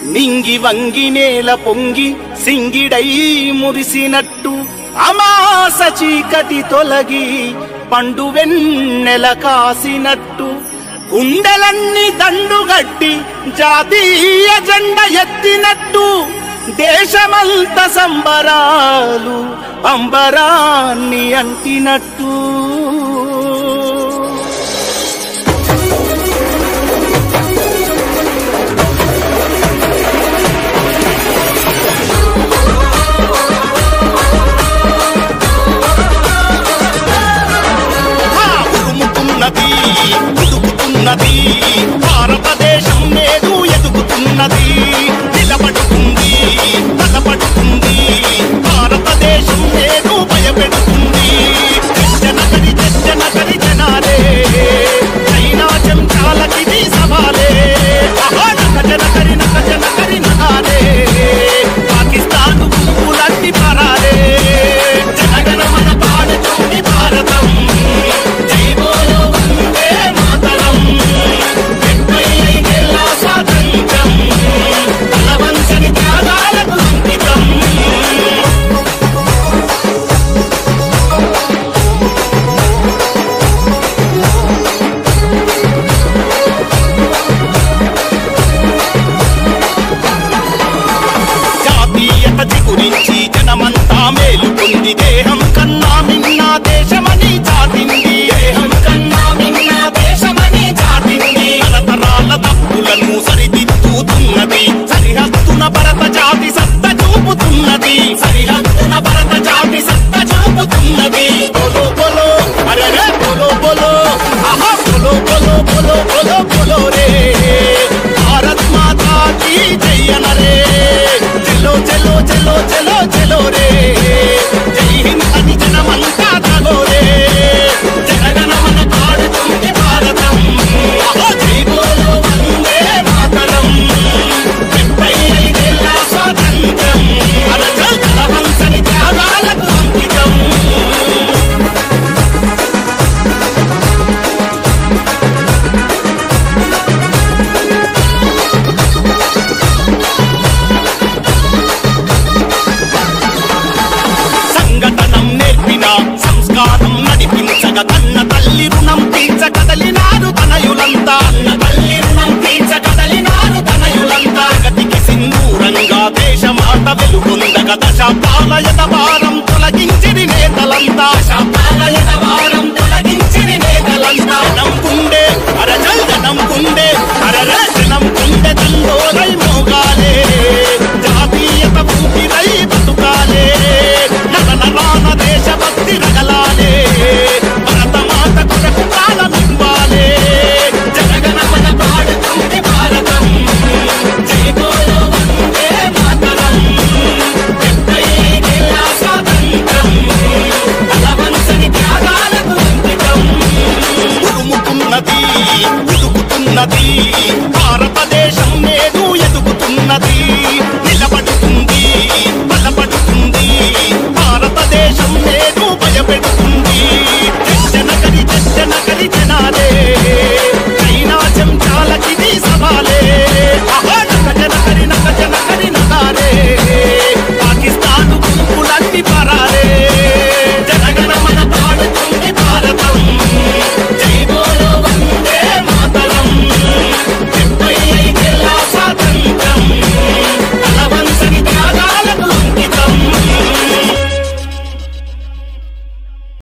నింగి వంగి నేల పొంగి సింగిడై మురిసినట్టు అమాస చీకటి తొలగి పండు వెన్నెల కాసినట్టు గుండెలన్నీ దండుగట్టి జాతీయ జెండ ఎత్తినట్టు దేశమంత సంబరాలు అంబరాన్ని అంటినట్టు ఆ ఉరుముతున్నది ఉడుకుతున్నది భారతదేశం నేడు ఎదుగుతున్నది నిలబడుతుంది బలపడుతుంది భారతదేశం నేడు భయపెడుతుంది జనకరి జనకరి జనాలే చైనా చెంచాలకిది సవాలే ఆహా, నక జనకరి నక జనకరి నగాలే పాకిస్తాన్ పువ్వులన్నీ పరాలే జనగణ మన పాడుతుంది భారతం జై బోలో వందే మాతరం డెబ్బై ఐదేళ్ల స్వాతంత్ర్యం బలవంతని త్యాగాలకు అంకితం జాతీయత గురించి జనమంతా మేలుకొంది దేహం కన్నా మిన్న దేశమని చాటింది దేహం కన్నా మిన్న దేశమని చాటింది తరతరాల తప్పులను సరిదిద్దుతున్నది సరిహద్దున భరత జాతి సత్త చూపుతున్నది సరిహద్దున భరత జాతి సత్త చూపుతున్నది బోలో బోలో అరే బోలో బోలో ఆహా బోలో బోలో బోలో బోలో బోలో రే భారత్ మాతా కీ జై అనరే చెలో చెలో చెలో చెలో చెలో రే జై హింద్ అని జనమంతా తలో రే జనగణ మన పాడుతుంది భారతం ఆహా జై బోలో వందే మాతరం డెబ్బై ఐదేళ్ల స్వాతంత్ర్యం అరచల్ కలవంసని త్యాగాలకు అంకితం సంఘటనం నేర్పిన సంస్కారం నడిపించగ కన్న తల్లి రుణం తీర్చ కదలినారు తనయులంతా అన్న తల్లి రుణం తీర్చ కదలినారు తనయులంతా గతికి సింధూరంగా దేశమాట వెలుగొందగ దశాబ్దాల యథ భారం తొలగించిరి నేతలంతా దశాబ్దాల యథ భారం